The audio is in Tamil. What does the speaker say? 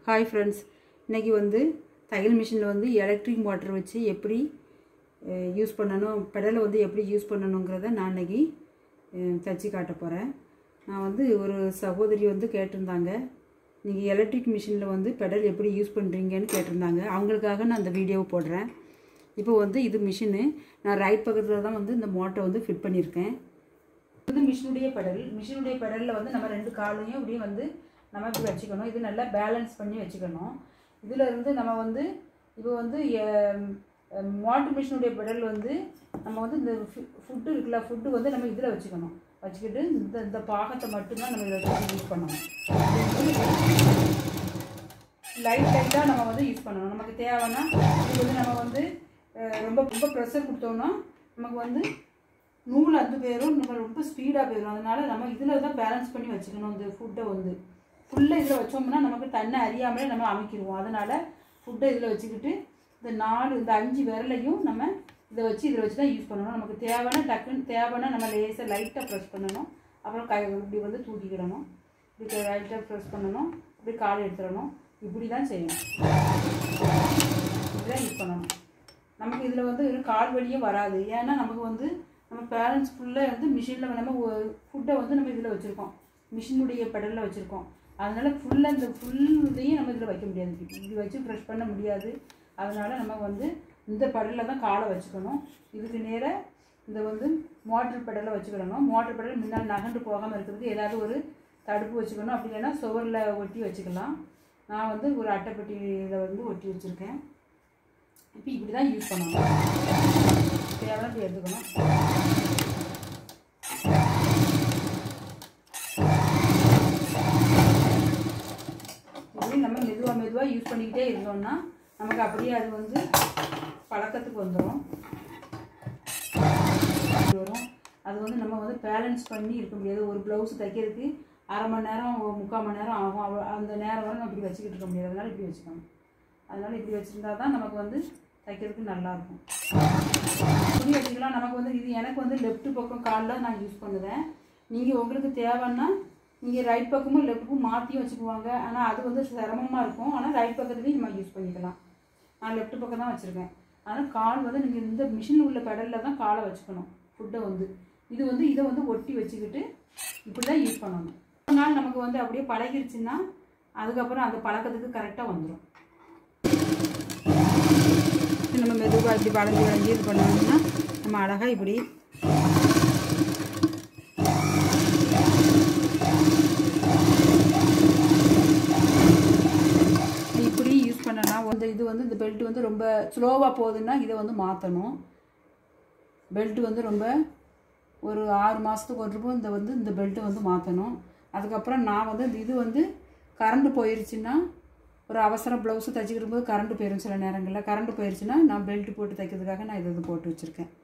ஹாய் ஃப்ரெண்ட்ஸ் இன்றைக்கி வந்து தையல் மிஷினில் வந்து எலக்ட்ரிக் மோட்டர் வச்சு எப்படி யூஸ் பண்ணணும் பெடலை வந்து எப்படி யூஸ் பண்ணணுங்கிறத நான் இன்னைக்கு அஹ், தச்சு காட்ட போகிறேன் நான் வந்து ஒரு சகோதரி வந்து கேட்டிருந்தாங்க நீங்கள் எலக்ட்ரிக் மிஷினில் வந்து பெடல் எப்படி யூஸ் பண்ணுறீங்கன்னு கேட்டிருந்தாங்க அவங்களுக்காக நான் அந்த வீடியோவை போடுறேன் இப்போ வந்து இது மிஷினு நான் ரைட் பக்கத்தில் தான் வந்து இந்த மோட்டரை வந்து ஃபிட் பண்ணியிருக்கேன் இது மிஷினுடைய பெடல் மிஷினுடைய பெடலில் வந்து நம்ம ரெண்டு காலையும் இப்படி வந்து நம்ம இப்படி வச்சுக்கணும் இது நல்லா பேலன்ஸ் பண்ணி வச்சுக்கணும் இதில் இருந்து நம்ம வந்து இப்போ வந்து மோட்டர் மிஷினுடைய பெடல் வந்து நம்ம வந்து இந்த ஃபுட்டு இருக்குல்ல ஃபுட்டு வந்து நம்ம இதில் வச்சுக்கணும் வச்சுக்கிட்டு இந்த இந்த பாகத்தை மட்டும்தான் நம்ம இதில் வச்சு யூஸ் பண்ணணும் லைட் லைட்டாக நம்ம வந்து யூஸ் பண்ணணும் நமக்கு தேவைன்னா இது வந்து நம்ம வந்து அஹ், ரொம்ப ரொம்ப ப்ரெஷர் கொடுத்தோம்னா நமக்கு வந்து நூல் அது போயிடும் நம்ம ரொம்ப ஸ்பீடாக போயிடும் அதனால நம்ம இதில் தான் பேலன்ஸ் பண்ணி வச்சுக்கணும் இந்த ஃபுட்டை வந்து ஃபுல்லாக இதில் வச்சோம்னா நமக்கு தன்னை அறியாமலே நம்ம அமைக்கிடுவோம் அதனால் ஃபுட்டை இதில் வச்சுக்கிட்டு இந்த நாலு இந்த அஞ்சு விரலையும் நம்ம இதை வச்சு இதில் வச்சு தான் யூஸ் பண்ணணும் நமக்கு தேவைன்னா டக்குன்னு தேவைன்னா நம்ம லேசாக லைட்டாக ப்ரெஸ் பண்ணணும் அப்புறம் கை இப்படி வந்து தூக்கிக்கிடணும் இப்படி லைட்டாக ப்ரெஸ் பண்ணணும் இப்படி காலை எடுத்துடணும் இப்படி தான் செய்யணும் இப்படி தான் யூஸ் பண்ணணும் நமக்கு இதில் வந்து ஒரு கால் வலியும் வராது ஏன்னா நமக்கு வந்து நம்ம பேரண்ட்ஸ் ஃபுல்லாக வந்து மிஷினில் நம்ம ஃபுட்டை வந்து நம்ம இதில் வச்சுருக்கோம் மிஷினுடைய பெடலில் வச்சுருக்கோம் அதனால ஃபுல்லாக இந்த ஃபுல்லையும் நம்ம இதில் வைக்க முடியாது இப்படி வச்சு ப்ரெஷ் பண்ண முடியாது அதனால நம்ம வந்து இந்த பெடலில் தான் காலை வச்சுக்கணும் இதுக்கு நேராக இந்த வந்து மோட்டர் பெடலை வச்சுக்கிடணும் மோட்டர் பெடல் முன்னால் நகண்டு போகாமல் இருக்கிறதுக்கு ஏதாவது ஒரு தடுப்பு வச்சுக்கணும் அப்படி இல்லைன்னா சுவரில் ஒட்டி வச்சுக்கலாம் நான் வந்து ஒரு அட்டைப்பெட்டியில் வந்து ஒட்டி வச்சுருக்கேன் இப்போ இப்படி தான் யூஸ் பண்ணணும் தேவையான இப்படி எடுத்துக்கணும் இப்படி நம்ம மெதுவாக மெதுவாக யூஸ் பண்ணிக்கிட்டே இருந்தோம்னா நமக்கு அப்படியே அது வந்து பழக்கத்துக்கு வந்துடும் வரும் அது வந்து நம்ம வந்து பேலன்ஸ் பண்ணி இருக்க முடியாது ஒரு ப்ளவுஸ் தைக்கிறதுக்கு அரை மணி நேரம் ஒரு முக்கால் மணி நேரம் ஆகும் அவ- அந்த நேரம் வரை நம்ம இப்படி வச்சுக்கிட்டு இருக்க முடியாது அதனால இப்படி வச்சுக்கணும் அதனால இப்படி வச்சுருந்தா தான் நமக்கு வந்து தைக்கிறதுக்கு நல்லாயிருக்கும் துணி வச்சுக்கலாம் நமக்கு வந்து இது எனக்கு வந்து லெஃப்ட் பக்கம் காலில் நான் யூஸ் பண்ணுவேன் நீங்கள் உங்களுக்கு தேவைன்னா நீங்கள் ரைட் பக்கமும் லெஃப்ட் பக்கம் மாற்றியும் வச்சுக்குவாங்க ஆனால் அது வந்து சிரமமாக இருக்கும் ஆனால் ரைட் பக்கத்துலேயும் நம்ம யூஸ் பண்ணிக்கலாம் நான் லெஃப்ட் பக்கம் தான் வச்சுருக்கேன் ஆனால் கால் வந்து நீங்கள் இந்த மிஷின் உள்ள பெடலில் தான் காலை வச்சுக்கணும் ஃபுட்டை வந்து இது வந்து இதை வந்து ஒட்டி வச்சுக்கிட்டு இப்படி தான் யூஸ் பண்ணணும் ஒரு நாள் நமக்கு வந்து அப்படியே பழகிருச்சுன்னா அதுக்கப்புறம் அந்த பழக்கத்துக்கு கரெக்டாக வந்துடும் நம்ம மெதுவாக இப்படி வளைஞ்சி வளைஞ்சி இது பண்ணோம்னா நம்ம அழகாக இப்படி இப்படி யூஸ் பண்ணலாம் வந்து இது வந்து இந்த பெல்ட் வந்து ரொம்ப ஸ்லோவாக போகுதுன்னா இதை வந்து மாற்றணும் பெல்ட் வந்து ரொம்ப ஒரு ஆறு மாதத்துக்கு ஒரு ரூபாய் இந்த வந்து இந்த பெல்ட்டை வந்து மாற்றணும் அதுக்கப்புறம் நான் வந்து இந்த இது வந்து கரண்ட் போயிருச்சுன்னா ஒரு அவசர ப்ளவுஸு தைச்சிக்கிட்டு போது கரண்ட் போயிடும் சில நேரங்களில் கரண்ட் போயிருச்சுன்னா நான் பெல்ட் போட்டு தைக்கிறதுக்காக நான் இது இது போட்டு வச்சுருக்கேன்